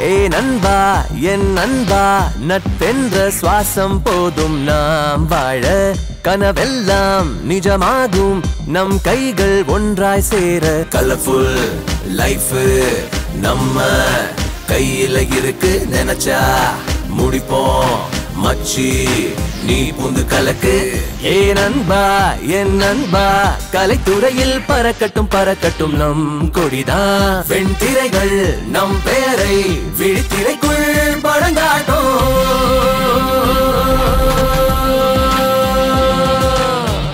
ஏ நண்பா என் நண்பா நட்பென்ற சுவாசம் போதும் நாம் வாழ கனவெல்லாம் நிஜமாகும் நம் கைகள் ஒன்றாய் சேர கலர்ஃபுல் லைஃப் நம்ம கையில இருக்கு நினைச்சா முடிப்போம் மச்சி நீ புந்து கலக்கு ஏ நண்பா என் நண்பா கலைத்துறையில் பறக்கட்டும் பறக்கட்டும் நம் கொடிதான் வெண்திரைகள் நம் பெயரை விழித்திரைக்குள் படங்காட்டும்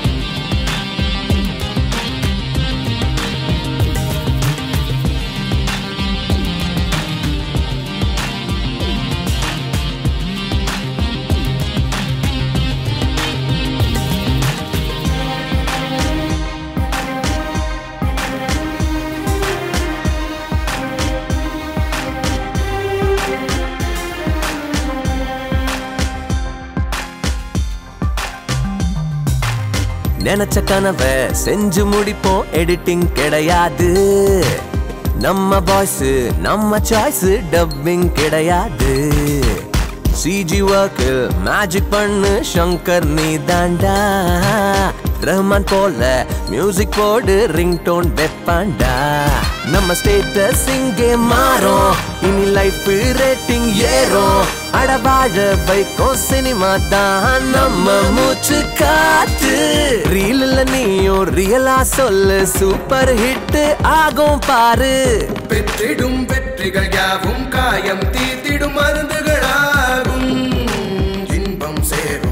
நினைச்ச கனவை செஞ்சு முடிப்போம் எடிட்டிங் கிடையாது நம்ம வாய்ஸ் நம்ம சாய்ஸ் டப்பிங் கிடையாது சிஜி ஒர்க்கில் மேஜிக் பண்ணு சங்கர் நீ தாண்டா ரஹ்மான் போல மியூசிக் போடு ரிங் டோன் வெப்பாண்டா நம்ம ஸ்டேட்டஸ் இங்கே மாறும் இனி லைஃப் ரேட்டிங் ஏறும் அடவாழ வைக்கும் சினிமா தான் நம்ம மூச்சு காத்து ரீல்ல நீயும் ரியலா சொல்லு சூப்பர் ஹிட் ஆகும் பாரு பெற்றிடும் வெற்றிகள் யாவும் காயம் தீர்த்திடும் மருந்துகளாகும் இன்பம் சேரும்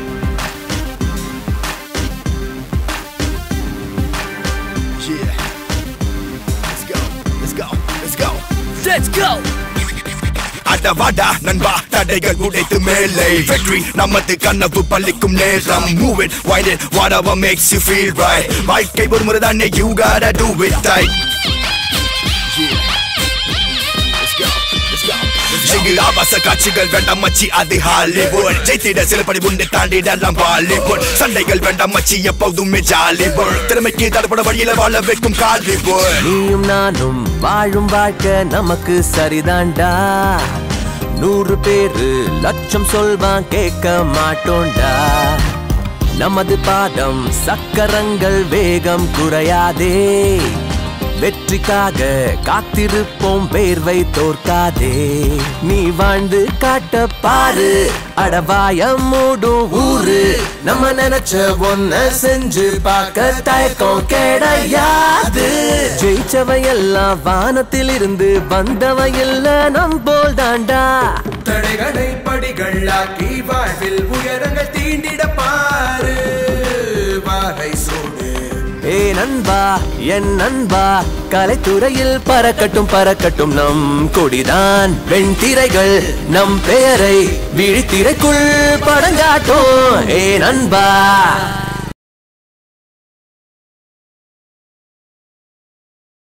Yeah. Let's go. Let's go. Let's go. Let's go அட வாடா நண்பா தடைகள் உடைத்து மேலே வெற்றி நமது கனவு பள்ளிக்கும் நேரம் move it wind it whatever makes you feel right வாழ்க்கை ஒரு முறை தானே you gotta do it right Yeah. Let's go. Let's go. இங்கு ஆபாச காட்சிகள் வேண்டாம் மச்சி அது ஹாலிவுட் ஜெயித்திட சில படி முன்னே தாண்டிடலாம் பாலிவுட் சண்டைகள் வேண்டாம் மச்சி எப்போதுமே ஜாலிவுட் திறமைக்கு தடுப்பட வழியில வாழ வைக்கும் காலிவுட் நீயும் நானும் வாழும் வாழ்க்கை நமக்கு சரிதான்டா நூறு பேரு லட்சம் சொல்வான் கேட்க மாட்டோண்டா நமது பாதம் சக்கரங்கள் வேகம் குறையாதே வெற்றிக்காக காத்திருப்போம் வேர்வை தோற்காதே நீ வாழ்ந்து காட்ட பாரு அடவாய மூடும் ஊரு நம்ம நினைச்ச ஒன்ன செஞ்சு பார்க்க தயக்கம் கிடையாது ஜெயிச்சவ எல்லாம் வானத்தில் இருந்து வந்தவ இல்ல நம் போல் தாண்டா தடைகளை படிகளாக்கி வாழ்வில் உயரங்கள் தீண்டிட பாரு வாகை சூடு ஏ நண்பா என் நண்பா கலைத்துறையில் பறக்கட்டும் பறக்கட்டும் நம் கொடிதான் வெண்திரைகள் நம் பெயரை விழித்திரைக்குள் படங்காட்டும் ஏ நண்பா